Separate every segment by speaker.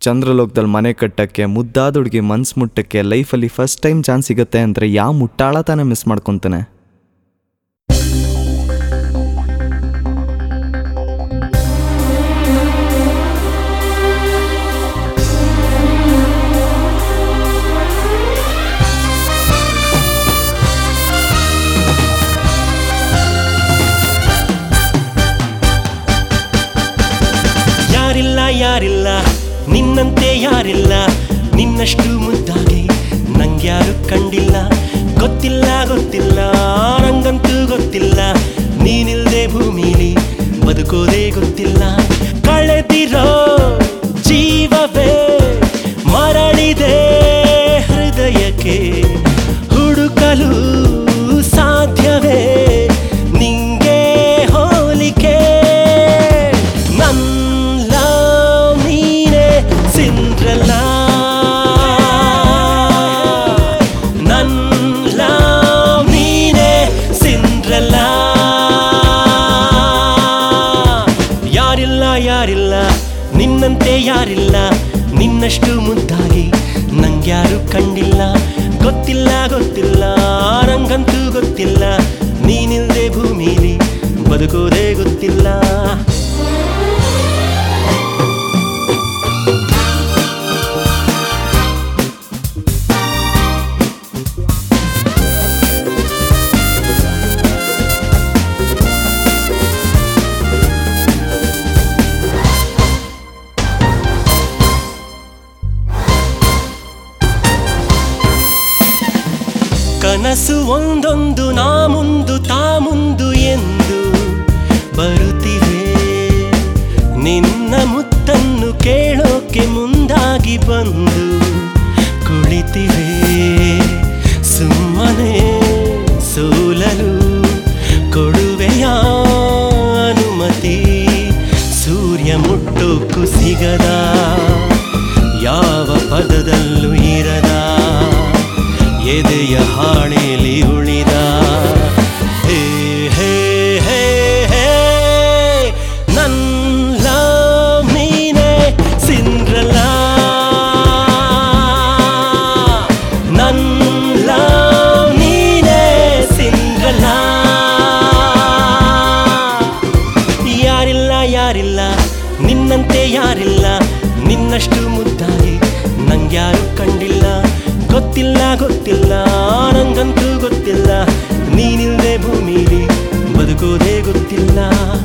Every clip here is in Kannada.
Speaker 1: ಚಂದ್ರಲೋಕದಲ್ಲಿ ಮನೆ ಕಟ್ಟಕ್ಕೆ ಮುದ್ದಾದ ಹುಡುಗಿ ಮನ್ಸು ಮುಟ್ಟಕ್ಕೆ ಲೈಫಲ್ಲಿ ಫಸ್ಟ್ ಟೈಮ್ ಚಾನ್ಸ್ ಸಿಗುತ್ತೆ ಅಂದರೆ ಯಾವ ಮುಟ್ಟಾಳ ತಾನೇ ಮಿಸ್ ಮಾಡ್ಕೊತಾನೆ
Speaker 2: ಯಾರಿಲ್ಲ ಯಾರಿಲ್ಲ ನಿನ್ನಂತೆ ಯಾರಿಲ್ಲ ನಿನ್ನಷ್ಟು ಮುದ್ದಾಗಿ ನಂಗ್ಯಾರು ಕಂಡಿಲ್ಲ ಗೊತ್ತಿಲ್ಲ ಗೊತ್ತಿಲ್ಲ ನಂಗಂತೂ ಗೊತ್ತಿಲ್ಲ ನೀನಿಲ್ದೆ ಭೂಮಿಲಿ ಬದುಕೋದೇ ಗೊತ್ತಿಲ್ಲ ಕಳೆದಿರೋ ಜೀವವೇ ಮರಳಿದೆ ಹೃದಯಕ್ಕೆ ಹುಡುಕಲು ಸಾಧ್ಯವೇ ನಿಂಗೆ ಹೋಲಿಕೆ ನನ್ನ ನೀನೆ ಸಿಂದ್ರಲ್ಲ ನನ್ನ ನೀನೆ ಸಿಂದ್ರಲ್ಲ ಯಾರಿಲ್ಲ ಯಾರಿಲ್ಲ ನಿನ್ನಂತೆ ಯಾರಿಲ್ಲ ನಿನ್ನಷ್ಟು ಮುದ್ದಾಗಿ ನಂಗ್ಯಾರು ಕಂಡಿಲ್ಲ ಗೊತ್ತಿಲ್ಲ ಗೊತ್ತಿಲ್ಲ ನಂಗಂತೂ ಗೊತ್ತಿಲ್ಲ ನೀನಿಲ್ದೆ ಭೂಮಿಲಿ ಬದುಕೋದೇ ಗೊತ್ತಿಲ್ಲ ಕನಸು ಒಂದೊಂದು ನಾ ಮುಂದು ತಾ ಮುಂದು ಎಂದು ಬರುತ್ತಿವೆ ನಿನ್ನ ಮುತ್ತನ್ನು ಕೇಳೋಕೆ ಮುಂದಾಗಿ ಬಂದು ಕುಳಿತಿವೆ ಸುಮ್ಮನೆ ಸೋಲಲು ಕೊಡುವೆಯ ಅನುಮತಿ ಸೂರ್ಯ ಮುಟ್ಟೋಕ್ಕೂ ಸಿಗದ ಯಾವ ಪದದಲ್ಲೂ ಇರದ ಎದೆಯ ಹಾಳೆಯಲ್ಲಿ ಉಳಿದ ಹೇ ಹೇ ಹೇ ಹೇ ನನ್ನ ನೀನೆ ಸಿಂದ್ರಲ್ಲ ನನ್ನ ನೀನೆ ಸಿಂದ್ರಲ್ಲ ಯಾರಿಲ್ಲ ಯಾರಿಲ್ಲ ನಿನ್ನಂತೆ ಯಾರಿಲ್ಲ ನಿನ್ನಷ್ಟು ಮುದ್ದಾಗಿ ನಂಗ್ಯಾರು ಕಂಡಿಲ್ಲ ಗೊತ್ತಿಲ್ಲ ಗೊತ್ತಿಲ್ಲ ನಂಗಂತೂ ಗೊತ್ತಿಲ್ಲ ನೀನಿಲ್ದೆ ಭೂಮಿಲಿ ಬದುಕೋದೇ ಗೊತ್ತಿಲ್ಲ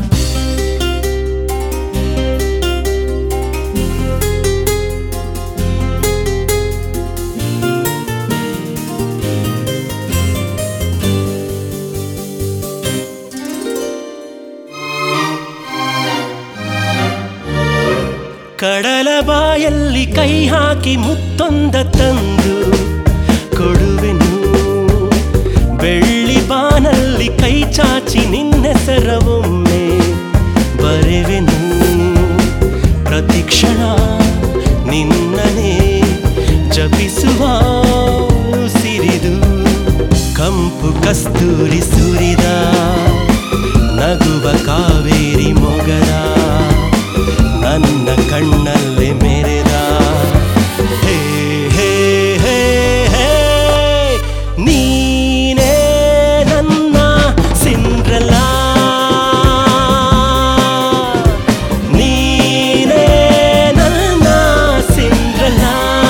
Speaker 2: ಕಡಲ ಬಾಯಲ್ಲಿ ಕೈ ಹಾಕಿ ಮುತ್ತೊಂದ ತಂದು ಕೊಡುವೆನು ಬೆಳ್ಳಿ ಬಾನಲ್ಲಿ ಕೈ ಚಾಚಿ ನಿನ್ನೆಸರ ಒಮ್ಮೆ ಬರೆವೆನು ಪ್ರತಿಕ್ಷಣ ನಿನ್ನನೇ ಜಪಿಸುವ ಸಿರಿದು ಕಂಪು ಕಸ್ತೂರಿ ಸುರಿದ ನಗುವ ಕಾವೇರಿ ಮೊಗದ ನನ್ನ ಕಣ್ಣಲ್ಲಿ ಮೆರೆದ ಹೇ ಹೇ ಹೇ ಹೇ ನೀನೇ ನನ್ನ ಸಿಂದ್ರಲ್ಲ ನೀನೇ ನನ್ನ ಸಿಂದ್ರಲ್ಲ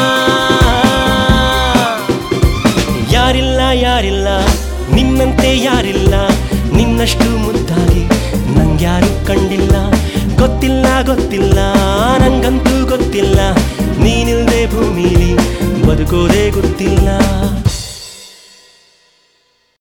Speaker 2: ಯಾರಿಲ್ಲ ಯಾರಿಲ್ಲ ನಿನ್ನಂತೆ ಯಾರಿಲ್ಲ ನಿನ್ನಷ್ಟು ಮುದ್ದಾಗಿ ನಂಗ್ಯಾರು ಕಂಡಿಲ್ಲ ಗೊತ್ತಿಲ್ಲ ಗೊತ್ತಿಲ್ಲ ನಂಗಂತೂ ಗೊತ್ತಿಲ್ಲ ನೀನಿಲ್ದೆ ಭೂಮಿಲಿ ಬದುಕೋದೇ ಗೊತ್ತಿಲ್ಲ